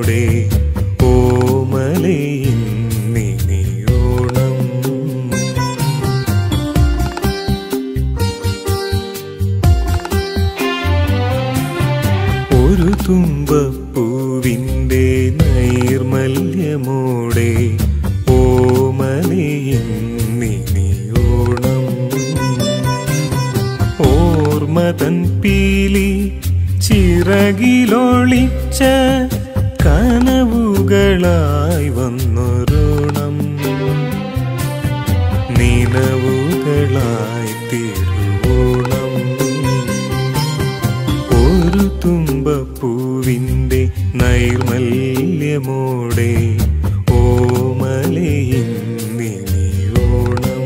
നൈർമല്യമോടെ ഓമലയിന്നിനിയോണം ഒരു തുമ്പപ്പൂവിൻ്റെ നൈർമല്യമോടെ ഓമലയിന്നിനിയോണം ഓർമ്മതൻ പീലി ചിറകിലൊളിച്ച കനവുകളായി വന്നൊരുണം നിലവുകളായി തിരുവോണം ഒരു തുമ്പപ്പൂവിൻ്റെ നൈർമല്യമോടെ ഓമലയിന്നിനിയോണം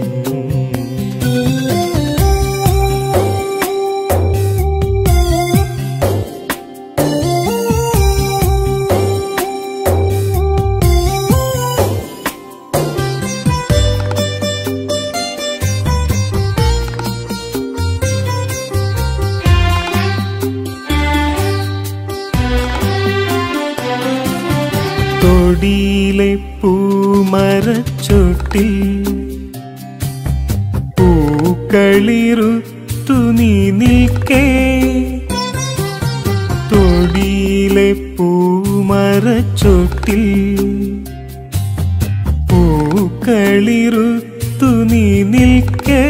തൊടിയിലെ പൂമരച്ചൊട്ടിൽ പൂക്കളിറുത്തു നീ നിൽക്കേ തൊടിയിലെ പൂമരച്ചൊട്ടിൽ പൂക്കളിറുത്തു നീ നിൽക്കേ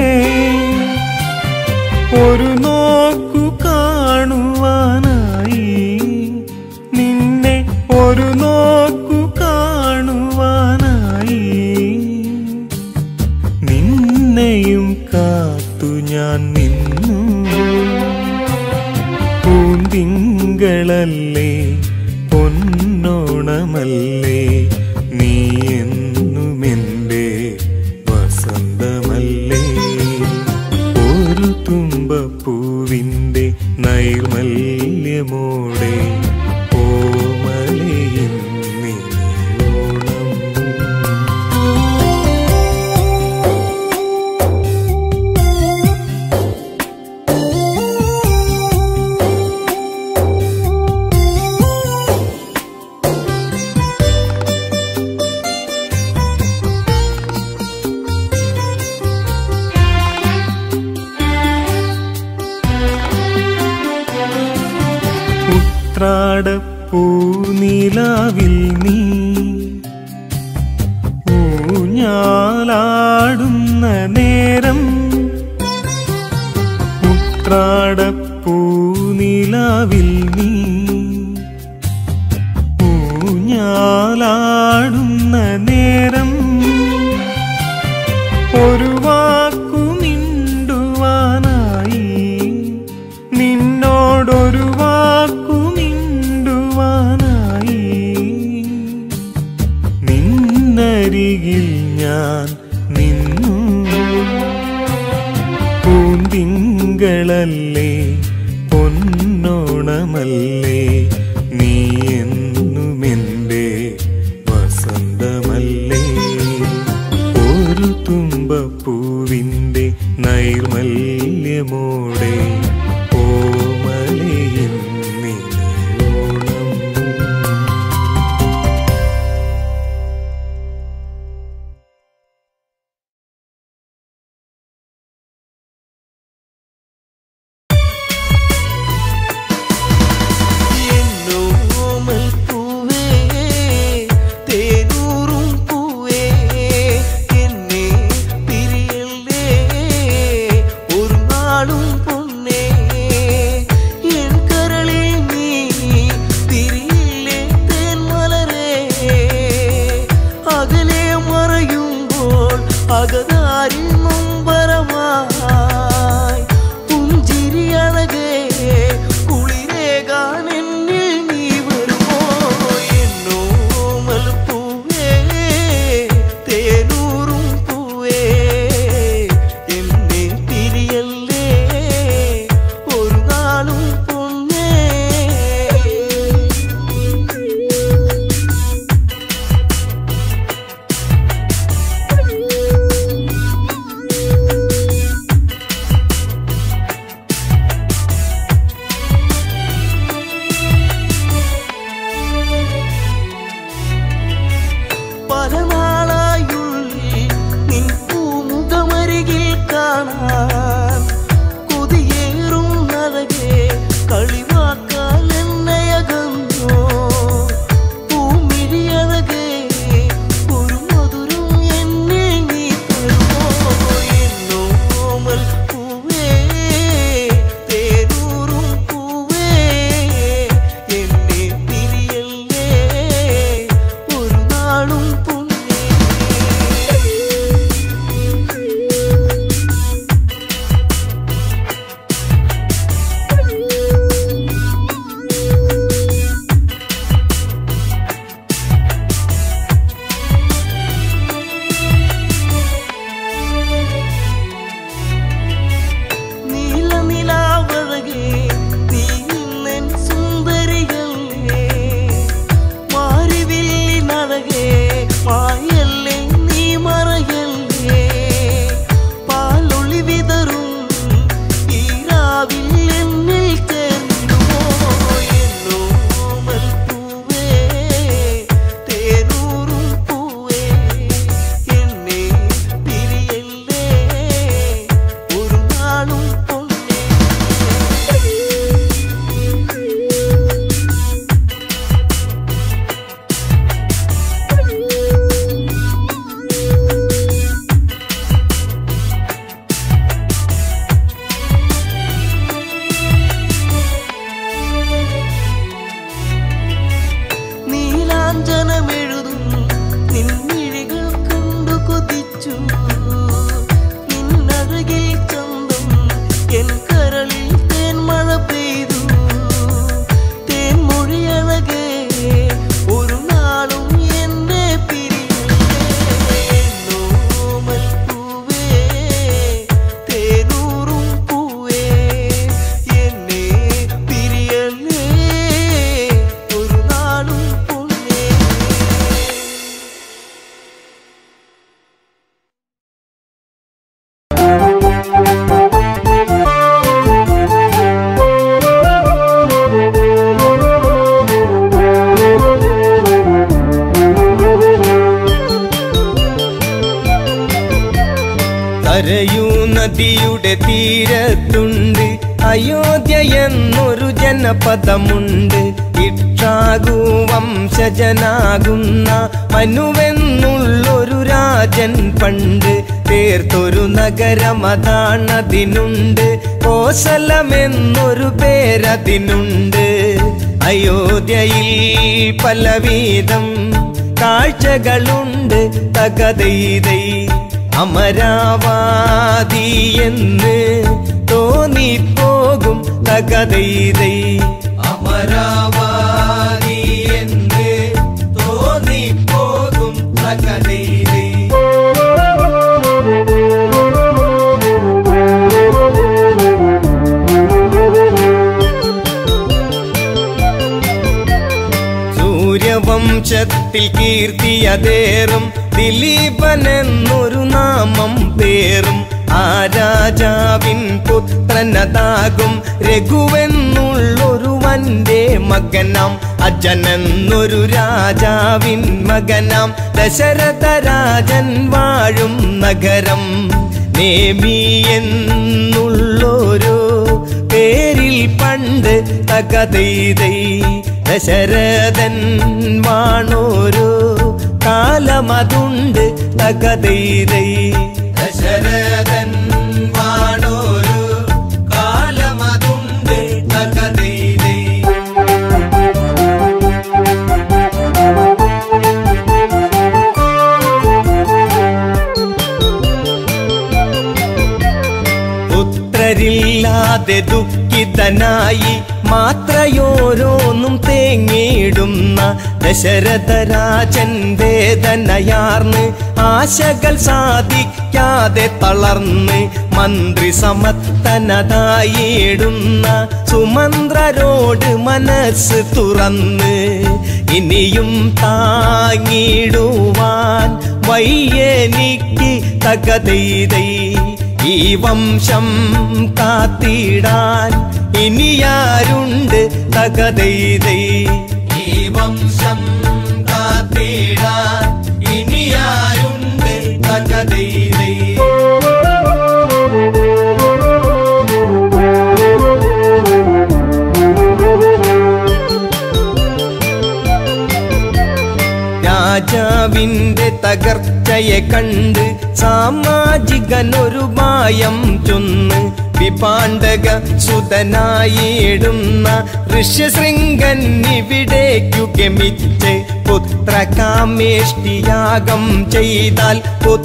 ഒരു നോക്കു കാണുവാനായി നിന്നെ ഒരു നോക്കു കാണുവാനായി നിന്നെയും കാത്തു ഞാൻ നിന്നു പൂന്തിങ്കളല്ലേ പൊന്നോണമല്ലേ നീ എന്നുമെൻ്റെ വസന്തമല്ലേ ഒരു തുമ്പപ്പൂവിൻ്റെ നൈർമല്യമോടെ ഓമലയിന്നിനിയോണം ഉത്രാടപ്പൂനിലാവിൽ നീ ഊഞ്ഞാലാടുന്ന നേരം ഉത്രാടപ്പൂനിലാവിൽ നീ ഊഞ്ഞാലാടുന്ന നേരം ഒരു വാക്കു മിണ്ടുവാനായി നിന്നോടൊരു വാക്കു മിണ്ടുവാനായി നിന്നരികിൽ ഞാൻ നിന്നു പൂന്തിങ്കളല്ലേ പൊന്നോണമല്ലേ നീ എന്നുമെൻ്റെ വസന്തമല്ലേ ഒരു തുമ്പപ്പൂവിൻ്റെ നൈർമല്യമോടെ ഓമലയിന്നിനിയോണം എന്നോമൽ പൂവേ തേനൂറും പൂവേ എന്നെ തിരിയല്ലേ ഒരു നാളും പൊന്നേ എൻ കരളിൽ നീ തിരിയില്ലേ തേൻമലരേ അകലെ മറയുമ്പോൾ അകതാരിൽ നൊമ്പരമായി പുഞ്ചിരി അഴകേ കുളിരേകാൻ എന്നിൽ നീ വരുമോ എന്നോമൽ പൂവേ തേനൂറും പൂവേ എന്നെ തിരിയല്ലേ ഒരു നാളും പൊന്നേ Thank you. സരയൂ നദിയുടെ തീരത്തുണ്ട് അയോധ്യ എന്നൊരു ജനപദമുണ്ട് ഇക്ഷാകു വംശജനാകുന്ന മനുവെന്നുള്ളൊരു രാജൻ പണ്ട് തീർത്തൊരു നഗരമതാണതിനുണ്ട് കോസലമെന്നൊരു പേരതിനുണ്ട് അയോധ്യയിൽ പലവിധം കാഴ്ചകളുണ്ട് തകതൈതൈ അമരാവാതി എന്ന് തോന്നിപ്പോകും തകതൈതൈ അമരാവാതി എന്ന് തോന്നിപ്പോകും തകതൈതൈ സൂര്യവംശത്തിൽ കീർത്തിയതേറും ദിലീപനെന്നൊരു നാമം പേറും ആ രാജാവിൻ പുത്രനതാകും രഘുവെന്നുള്ളൊരു വന്റെ മകനാം അജനെന്നൊരു രാജാവിൻ മകനാം ദശരഥ രാജൻ വാഴും നഗരം നേമി എന്നുള്ളൊരു പേരിൽ പണ്ട് തകതൈതൈ ദശരഥൻ വാണോരു കാലമതുണ്ട് തകതൈതൈ ദശരഥൻ വാണോരു കാലമതുണ്ട് തകതൈതൈ പുത്രരില്ലാതെ ദുഃഖിതനായി മാത്രയോരോന്നും തേങ്ങിയിടുന്ന ദശരഥരാജൻ വേദനയാർന്ന് ആശകൾ സാധിക്കാതെ തളർന്ന് മന്ത്രി സമത്തനതായിടുന്ന സുമന്ത്രരോട് മനസ്സ് തുറന്ന് ഇനിയും താങ്ങിടുവാൻ വയ്യെനിക്ക് തകതൈതൈ ഈ വംശം കാത്തിടാൻ ഇനിയാരുണ്ട് തകതൈതൈ ഈ വംശം കാത്തിടാൻ ഇനിയാരുണ്ട് തകതൈതൈ രാജാവിന്റെ തകർച്ചയെ കണ്ട് സാമാജികനൊരു മായം ചൊന്ന് വിപാണ്ഡക സുതനായിടുന്ന ഋഷ്യശൃംഗൻ ഇവിടേക്കു ഗമിച്ച് പുത്രകാമേഷ്ടിയാഗം ചെയ്താൽ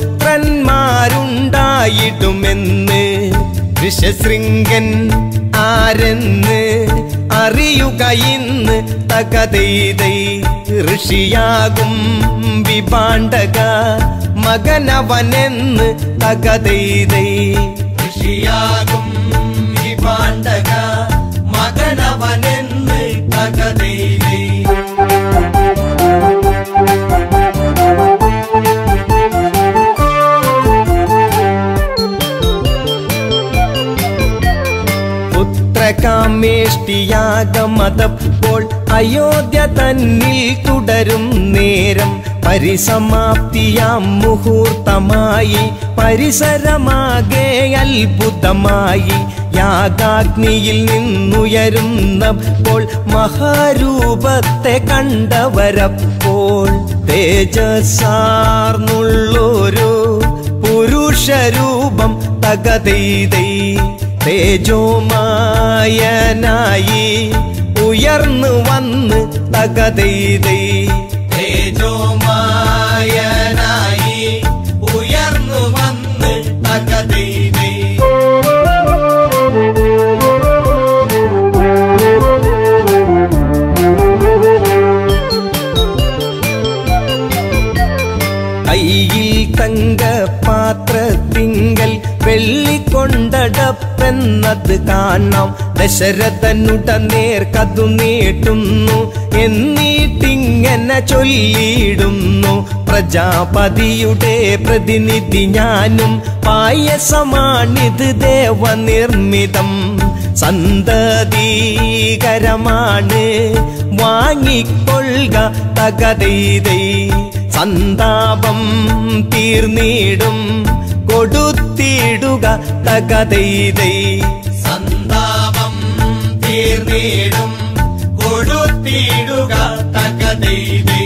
പുത്രന്മാരുണ്ടായിടുമെന്ന് ഋഷ്യശൃംഗൻ ആരെന്ന് അറിയുക ഇന്ന് തകതൈതൈ ഋഷിയാകും വിപാണ്ഡക മകനവനെന്ന് തകതൈതൈ ഋഷിയാകും വിപാണ്ഡക മകനവനെന്ന് തകതൈതൈ പുത്രകാമേഷ്ടിയാഗമതപ്പോൾ അയോധ്യ തന്നിൽ തുടരും നേരം പരിസമാപ്തിയാം മുഹൂർത്തമായി പരിസരമാകെ അത്ഭുതമായി യാഗാഗ്നിയിൽ നിന്നുയരുന്നപ്പോൾ മഹാരൂപത്തെ കണ്ടവരപ്പോൾ തേജസാർന്നുള്ളൊരു പുരുഷരൂപം തകതൈതൈ തേജോമായനായി ഉയർന്നു വന്ന് തകതൈതൈ തേജോമായനായി ഉയർന്നു വന്ന് തകതൈതൈ കയ്യിൽ തങ്ക പാത്രത്തിങ്കൽ വെള്ളിക്കൊണ്ടടപ്പെന്നത് കാണാം ദശരഥനുട നേർക്കതു നീട്ടുന്നു എന്നിട്ടിങ്ങനെ ചൊല്ലിയിടുന്നു പ്രജാപതിയുടെ പ്രതിനിധി ഞാനും പായസമാണിത് ദേവനിർമ്മിതം സന്തതീകരമാണ് വാങ്ങിക്കൊള്ളുക തകതൈതൈ സന്താപം തീർന്നിടും കൊടുത്തിടുക തകതൈതൈ സന്താപം തീർന്നിടും കൊടുത്തിടുക തകതൈതേ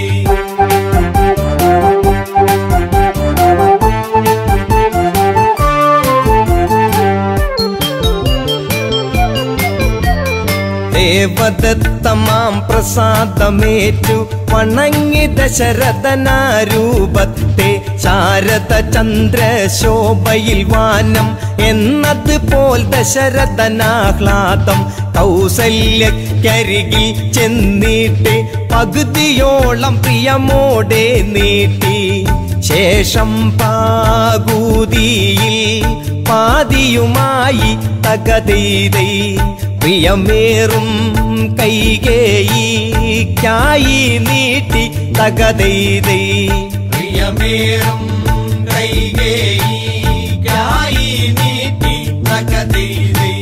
ദേവദത്തമാം പ്രസാദമേറ്റു വണങ്ങി ദശരഥനാരൂപത്തെ ശാരദ ചന്ദ്രശോഭയിൽ വാനം എന്നതുപോൽ ദശരഥനാഹ്ലാദം കൗസല്യക്കരികിൽ ചെന്നിട്ട് പകുതിയോളം പ്രിയമോടെ നീട്ടി ശേഷം പാകൂതിയിൽ പാതിയുമായി തകതീതൈ പ്രിയമേറും കൈകേയിക്കായി നീട്ടി തകതൈതൈ പ്രിയമേറും കൈകേയി നീട്ടി തകതൈതേ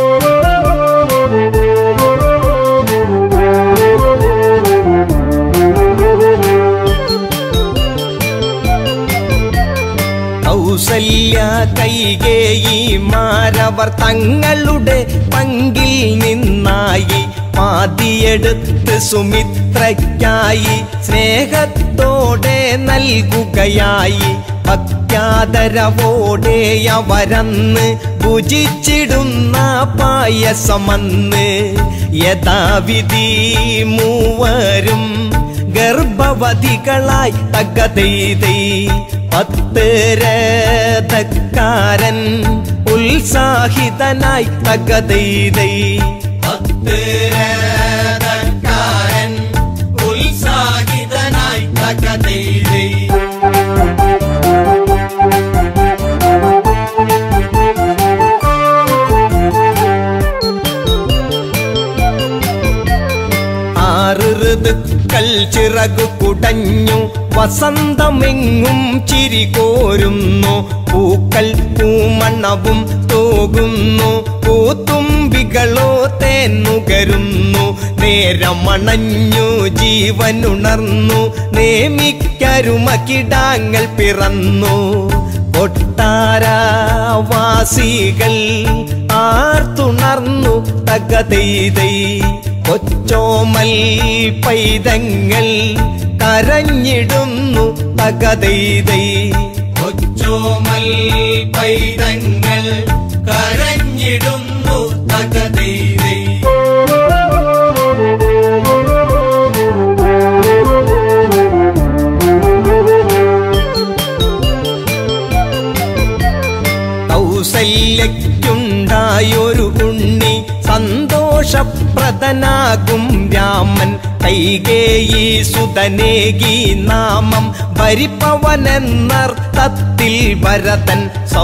കൗസല്യ കൈകേയി മാരവർ തങ്ങളുടെ പങ്കിൽ നിന്നായി പാതിയെടുത്ത് സുമിത്രയ്ക്കായി സ്നേഹത്തോടെ നൽകുകയായി ഭക്യാദരവോടെ അവരന്ന് ഭുജിച്ചിടുന്ന പായസമന്ന് യഥാവിധി മൂവരും ഗർഭവതികളായി തകതൈതൈ പത്ത് രഥക്കാരൻ ഉത്സാഹിതനായി തകതൈതൈ പത്ത് രഥക്കാരൻ ഉത്സാഹിതനായി തകതൈതേ ആറ് ഋതുക്കൾ ചിറകു കുടഞ്ഞു വസന്തമെങ്ങും ചിരി കോരുന്നു പൂക്കൾ പൂമണ്ണവും തോകുന്നു പൂത്തുമ്പികളോ തേന്നുകരുന്നു നേരമണഞ്ഞു ജീവനുണർന്നു നേമിക്കരുമകിടാങ്ങൾ പിറന്നു കൊട്ടാരവാസികൾ ആർത്തുണർന്നു തകതൈതൈ കൊച്ചോമൽ പൈതങ്ങൾ കരഞ്ഞിടുന്നു തകതൈതൈ കൊച്ചോമൽ പൈതങ്ങൾ കരഞ്ഞിടുന്നു തകതൈതേ കൗസല്യക്കുണ്ടായൊരു ഉണ്ണി സന്തോഷപ്രദനാകും രാമൻ കൈകേയി സുതനേകി നാമം ഭരിപ്പവനെന്നർത്ഥത്തിൽ ഭരതൻ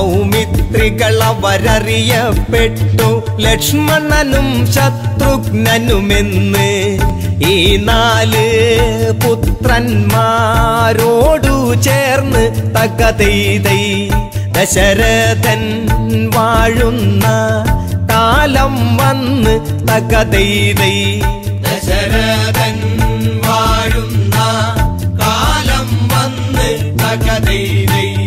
സൗമിത്രികളവരറിയപ്പെട്ടു ലക്ഷ്മണനും ശത്രുഘ്നനുമെന്ന് ഈ നാല് പുത്രന്മാരോടു ചേർന്ന് തകതൈതൈ ദശരഥൻ വാഴുന്ന കാലം വന്ന് തകതൈതൈ ദശരഥൻ വാഴുന്ന കാലം വന്ന് തകതൈതൈ